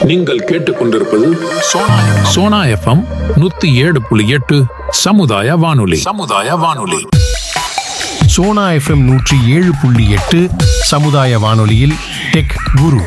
நீங்கள் கேட்டுக்கொண்டிருப்பது சோனா சோனா எஃப்எம் நூத்தி ஏழு புள்ளி எட்டு சமுதாய வானொலி சமுதாய வானொலி சோனா எஃப்எம் நூற்றி ஏழு புள்ளி எட்டு சமுதாய வானொலியில் டெக் குரு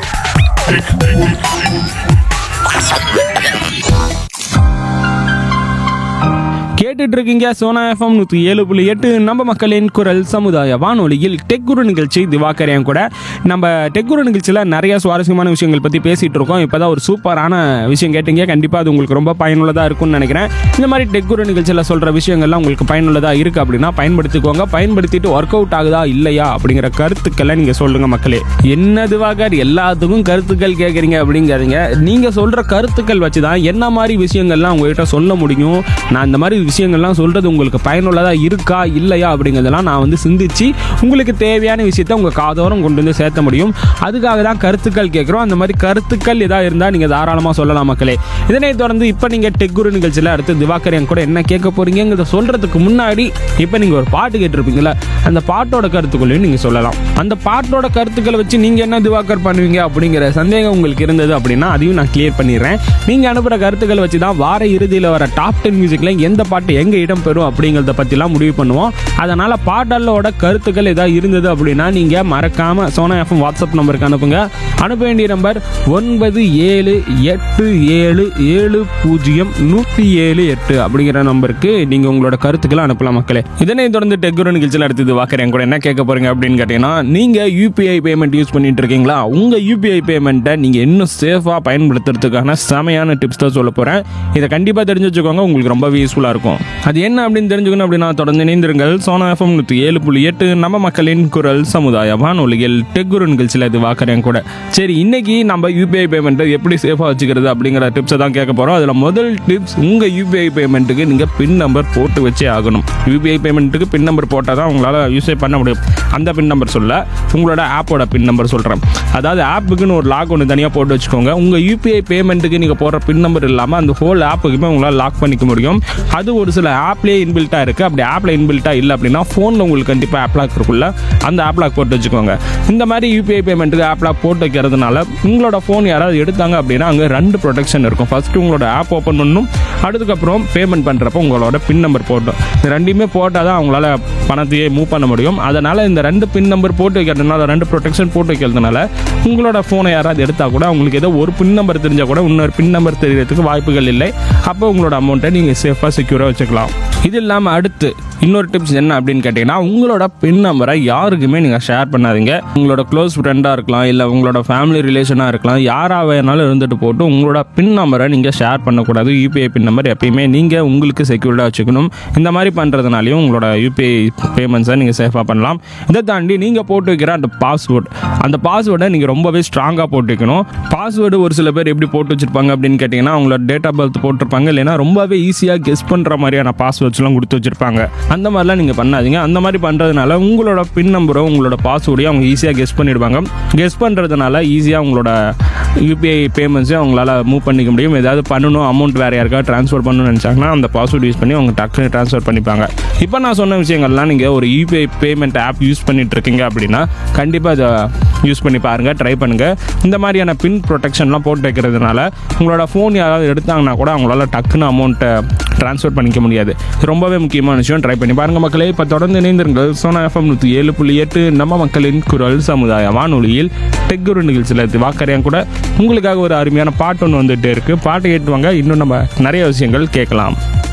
கேட்டுட்டு இருக்கீங்க சோனா எஃப்எம் நூற்றி ஏழு புள்ளி எட்டு நம்ம மக்களின் குரல் சமுதாய வானொலியில் டெக் குரு நிகழ்ச்சி திவாகர் என் கூட நம்ம டெக் குரு நிகழ்ச்சியில் நிறைய சுவாரஸ்யமான விஷயங்கள் பற்றி பேசிகிட்டு இருக்கோம் இப்போ தான் ஒரு சூப்பரான விஷயம் கேட்டீங்க கண்டிப்பாக அது உங்களுக்கு ரொம்ப பயனுள்ளதாக இருக்கும்னு நினைக்கிறேன் இந்த மாதிரி டெக் குரு நிகழ்ச்சியில் சொல்கிற விஷயங்கள்லாம் உங்களுக்கு பயனுள்ளதாக இருக்குது அப்படின்னா பயன்படுத்திக்கோங்க பயன்படுத்திட்டு ஒர்க் அவுட் ஆகுதா இல்லையா அப்படிங்கிற கருத்துக்களை நீங்கள் சொல்லுங்கள் மக்களே என்ன திவாகர் எல்லாத்துக்கும் கருத்துக்கள் கேட்குறீங்க அப்படிங்கிறீங்க நீங்கள் சொல்கிற கருத்துக்கள் வச்சு தான் என்ன மாதிரி விஷயங்கள்லாம் உங்ககிட்ட சொல்ல முடியும் நான் இந்த மாதிரி விஷயங்கள்லாம் சொல்கிறது உங்களுக்கு பயனுள்ளதாக இருக்கா இல்லையா அப்படிங்கிறதெல்லாம் நான் வந்து சிந்திச்சு உங்களுக்கு தேவையான விஷயத்த உங்கள் காதோரம் கொண்டு வந்து சேர்த்த முடியும் அதுக்காக தான் கருத்துக்கள் கேட்குறோம் அந்த மாதிரி கருத்துக்கள் ஏதாவது இருந்தால் நீங்கள் தாராளமாக சொல்லலாம் மக்களே இதனை தொடர்ந்து இப்போ நீங்கள் டெக்குரு நிகழ்ச்சியில் அடுத்து திவாகர் என் கூட என்ன கேட்க போகிறீங்கிறத சொல்கிறதுக்கு முன்னாடி இப்போ நீங்கள் ஒரு பாட்டு கேட்டிருப்பீங்களா அந்த பாட்டோட கருத்துக்களையும் நீங்கள் சொல்லலாம் அந்த பாட்டோட கருத்துக்களை வச்சு நீங்கள் என்ன திவாகர் பண்ணுவீங்க அப்படிங்கிற சந்தேகம் உங்களுக்கு இருந்தது அப்படின்னா அதையும் நான் கிளியர் பண்ணிடுறேன் நீங்கள் அனுப்புகிற கருத்துக்களை வச்சு தான் வார இறுதியில் வர டாப் டென் மியூசிக்கில் எந்த பாட்டு எங்கே இடம் பெறும் அப்படிங்கிறத பற்றிலாம் முடிவு பண்ணுவோம் அதனால் பாடலோட கருத்துக்கள் ஏதாவது இருந்தது அப்படின்னா நீங்கள் மறக்காமல் சோனா எஃப்எம் வாட்ஸ்அப் நம்பருக்கு அனுப்புங்க அனுப்ப வேண்டிய நம்பர் ஒன்பது ஏழு எட்டு ஏழு ஏழு பூஜ்ஜியம் நூற்றி ஏழு எட்டு அப்படிங்கிற நம்பருக்கு நீங்கள் உங்களோட கருத்துக்களை அனுப்பலாம் மக்களே இதனை தொடர்ந்து டெக்குரு நிகழ்ச்சியில் அடுத்தது வாக்குறேன் கூட என்ன கேட்க போறீங்க அப்படின்னு கேட்டீங்கன்னா நீங்கள் யூபிஐ பேமெண்ட் யூஸ் பண்ணிட்டு இருக்கீங்களா உங்கள் யூபிஐ பேமெண்ட்டை நீங்கள் இன்னும் சேஃபாக பயன்படுத்துறதுக்கான செமையான டிப்ஸ் தான் சொல்ல போகிறேன் இதை கண்டிப்பாக தெரிஞ்சு வச்சுக்கோங்க உங்களுக்கு ரொம்பவே யூஸ்ஃபுல்லாக இருக்கும் அது என்ன அப்படின்னு தெரிஞ்சுக்கணும் அப்படின்னா தொடர்ந்து இணைந்திருங்கள் சோனா எஃப்எம் நூற்றி ஏழு புள்ளி எட்டு நம்ம மக்களின் குரல் சமுதாய வானொலிகள் டெக்குரு நிகழ்ச்சியில் இது வாக்குறேன் கூட சரி இன்னைக்கு நம்ம யூபிஐ பேமெண்ட்டை எப்படி சேஃபாக வச்சுக்கிறது அப்படிங்கிற டிப்ஸை தான் கேட்க போகிறோம் அதில் முதல் டிப்ஸ் உங்கள் யூபிஐ பேமெண்ட்டுக்கு நீங்கள் பின் நம்பர் போட்டு வச்சே ஆகணும் யூபிஐ பேமெண்ட்டுக்கு பின் நம்பர் போட்டால் தான் உங்களால் யூஸே பண்ண முடியும் அந்த பின் நம்பர் சொல்ல உங்களோட ஆப்போட பின் நம்பர் சொல்கிறேன் அதாவது ஆப்புக்குன்னு ஒரு லாக் ஒன்று தனியாக போட்டு வச்சுக்கோங்க உங்கள் யூபிஐ பேமெண்ட்டுக்கு நீங்கள் போடுற பின் நம்பர் இல்லாமல் அந்த ஹோல் ஆப்புக்குமே உங்களால் லாக் பண்ணிக்க முடியும் அது ஒரு சில ஆப்லேயே இன்பில்ட்டாக இருக்குது அப்படி ஆப்பில் இன்பில்ட்டாக இல்லை அப்படின்னா ஃபோனில் உங்களுக்கு கண்டிப்பாக ஆப் லாக் இருக்குல்ல அந்த ஆப் லாக் போட்டு வச்சுக்கோங்க இந்த மாதிரி யூபிஐ பேமெண்ட்டுக்கு ஆப் லாக் போட்டு வைக்கிறதுனால உங்களோட ஃபோன் யாராவது எடுத்தாங்க அப்படின்னா அங்கே ரெண்டு ப்ரொடெக்ஷன் இருக்கும் ஃபஸ்ட்டு உங்களோட ஆப் ஓப்பன் பண்ணணும் அதுக்கப்புறம் பேமெண்ட் பண்ணுறப்போ உங்களோட பின் நம்பர் போடணும் இந்த ரெண்டையுமே போட்டால் தான் அவங்களால பணத்தையே மூவ் பண்ண முடியும் அதனால் இந்த ரெண்டு பின் நம்பர் போட்டு வைக்கிறதுனால ரெண்டு ப்ரொடெக்ஷன் போட்டு வைக்கிறதுனால உங்களோட ஃபோனை யாராவது எடுத்தால் கூட உங்களுக்கு ஏதோ ஒரு பின் நம்பர் தெரிஞ்சால் கூட இன்னொரு பின் நம்பர் தெரியறதுக்கு வாய்ப்புகள் இல்லை அப்போ உங்களோட அமௌண்ட்டை நீங்கள் சேஃபாக செக்யூராக வச்சுக்கலாம் இது இல்லாமல் அடுத்து இன்னொரு டிப்ஸ் என்ன அப்படின்னு கேட்டிங்கன்னா உங்களோட பின் நம்பரை யாருக்குமே நீங்கள் ஷேர் பண்ணாதீங்க உங்களோட க்ளோஸ் ஃப்ரெண்டாக இருக்கலாம் இல்லை உங்களோட ஃபேமிலி ரிலேஷனாக இருக்கலாம் யாராக வேணாலும் இருந்துட்டு போட்டு உங்களோட பின் நம்பரை நீங்கள் ஷேர் பண்ணக்கூடாது யூபிஐ பின் நம்பர் எப்பயுமே நீங்கள் உங்களுக்கு செக்யூர்டாக வச்சுக்கணும் இந்த மாதிரி பண்ணுறதுனாலையும் உங்களோட யூபிஐ பேமெண்ட்ஸை நீங்கள் சேஃபாக பண்ணலாம் இதை தாண்டி நீங்கள் போட்டு வைக்கிற அந்த பாஸ்வேர்டு அந்த பாஸ்வேர்டை நீங்கள் ரொம்பவே ஸ்ட்ராங்காக போட்டு வைக்கணும் பாஸ்வேர்டு ஒரு சில பேர் எப்படி போட்டு வச்சிருப்பாங்க அப்படின்னு கேட்டிங்கன்னா அவங்களோட டேட் ஆஃப் பர்த் போட்டிருப்பாங்க இல்லைன்னா ரொம்பவே ஈஸியாக கெஸ் பண்ணுற மாதிரியான பாஸ்வேர்ட்ஸ்லாம் கொடுத்து வச்சிருப்பாங்க அந்த மாதிரிலாம் நீங்கள் பண்ணாதீங்க அந்த மாதிரி பண்ணுறதுனால உங்களோட பின் நம்பரோ உங்களோட பாஸ்வேர்டையும் அவங்க ஈஸியாக கெஸ் பண்ணிடுவாங்க கெஸ் பண்ணுறதுனால ஈஸியாக உங்களோட யூபிஐ பேமெண்ட்ஸையும் அவங்களால மூவ் பண்ணிக்க முடியும் ஏதாவது பண்ணணும் அமௌண்ட் வேறு யாருக்காவது ட்ரான்ஸ்ஃபர் பண்ணணும்னு நினச்சாங்கன்னா அந்த பாஸ்வேர்டு யூஸ் பண்ணி அவங்க டக்குனு ட்ரான்ஸ்ஃபர் பண்ணிப்பாங்க இப்போ நான் சொன்ன விஷயங்கள்லாம் நீங்கள் ஒரு யூபிஐ பேமெண்ட் ஆப் யூஸ் பண்ணிட்டு இருக்கீங்க அப்படின்னா கண்டிப்பாக இதை யூஸ் பண்ணி பாருங்கள் ட்ரை பண்ணுங்கள் இந்த மாதிரியான பின் ப்ரொடெக்ஷன்லாம் போட்டு வைக்கிறதுனால உங்களோட ஃபோன் யாராவது எடுத்தாங்கன்னா கூட அவங்களால டக்குன்னு அமௌண்ட்டை ட்ரான்ஸ்ஃபர் பண்ணிக்க முடியாது இது ரொம்பவே முக்கியமான விஷயம் ட்ரை பண்ணி பாருங்கள் மக்களே இப்போ தொடர்ந்து இணைந்திருங்கள் சோனா எஃப்எம் நூற்றி ஏழு புள்ளி எட்டு நம்ம மக்களின் குரல் சமுதாய வானொலியில் டெக்குரு நிகழ்ச்சியில் வாக்கறியான் கூட உங்களுக்காக ஒரு அருமையான பாட்டு ஒன்று வந்துகிட்டே இருக்குது பாட்டு கேட்டுவாங்க இன்னும் நம்ம நிறைய விஷயங்கள் கேட்கலாம்